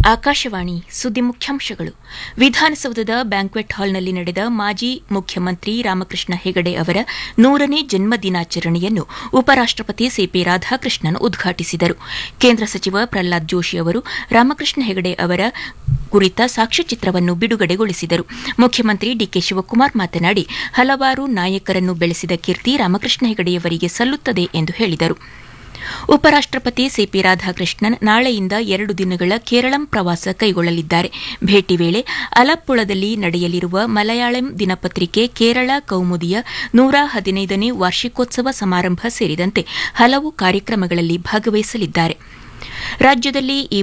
ಆಕಾಶವಾಣಿ ಸುದ್ದಿ ಮುಖ್ಯಾಂಶಗಳು ವಿಧಾನಸೌಧದ ಬ್ಯಾಂಕ್ವೆಟ್ ಹಾಲ್ನಲ್ಲಿ ನಡೆದ ಮಾಜಿ ಮುಖ್ಯಮಂತ್ರಿ ರಾಮಕೃಷ್ಣ ಹೆಗಡೆ ಅವರ ನೂರನೇ ಜನ್ಮ ದಿನಾಚರಣೆಯನ್ನು ಉಪರಾಷ್ಟಪತಿ ಸಿಪಿ ರಾಧಾಕೃಷ್ಣನ್ ಉದ್ಘಾಟಿಸಿದರು ಕೇಂದ್ರ ಸಚಿವ ಪ್ರಹ್ಲಾದ್ ಜೋಶಿ ಅವರು ರಾಮಕೃಷ್ಣ ಹೆಗಡೆ ಅವರ ಕುರಿತ ಸಾಕ್ಷ್ಯಚಿತ್ರವನ್ನು ಬಿಡುಗಡೆಗೊಳಿಸಿದರು ಮುಖ್ಯಮಂತ್ರಿ ಡಿಕೆ ಶಿವಕುಮಾರ್ ಮಾತನಾಡಿ ಹಲವಾರು ನಾಯಕರನ್ನು ಬೆಳೆಸಿದ ಕೀರ್ತಿ ರಾಮಕೃಷ್ಣ ಹೆಗಡೆಯವರಿಗೆ ಸಲ್ಲುತ್ತದೆ ಎಂದು ಹೇಳಿದರು ಉಪರಾಷ್ಟಪತಿ ಸಿಪಿ ರಾಧಾಕೃಷ್ಣನ್ ನಾಳೆಯಿಂದ ಎರಡು ದಿನಗಳ ಕೇರಳಂ ಪ್ರವಾಸ ಕೈಗೊಳ್ಳಲಿದ್ದಾರೆ ಭೇಟಿ ವೇಳೆ ಅಲಪ್ಪುಳದಲ್ಲಿ ನಡೆಯಲಿರುವ ಮಲಯಾಳಂ ದಿನಪತ್ರಿಕೆ ಕೇರಳ ಕೌಮುದಿಯ ನೂರ ಹದಿನೈದನೇ ವಾರ್ಷಿಕೋತ್ಸವ ಸಮಾರಂಭ ಸೇರಿದಂತೆ ಹಲವು ಕಾರ್ಯಕ್ರಮಗಳಲ್ಲಿ ಭಾಗವಹಿಸಲಿದ್ದಾರೆ ರಾಜ್ಯದಲ್ಲಿ ಈ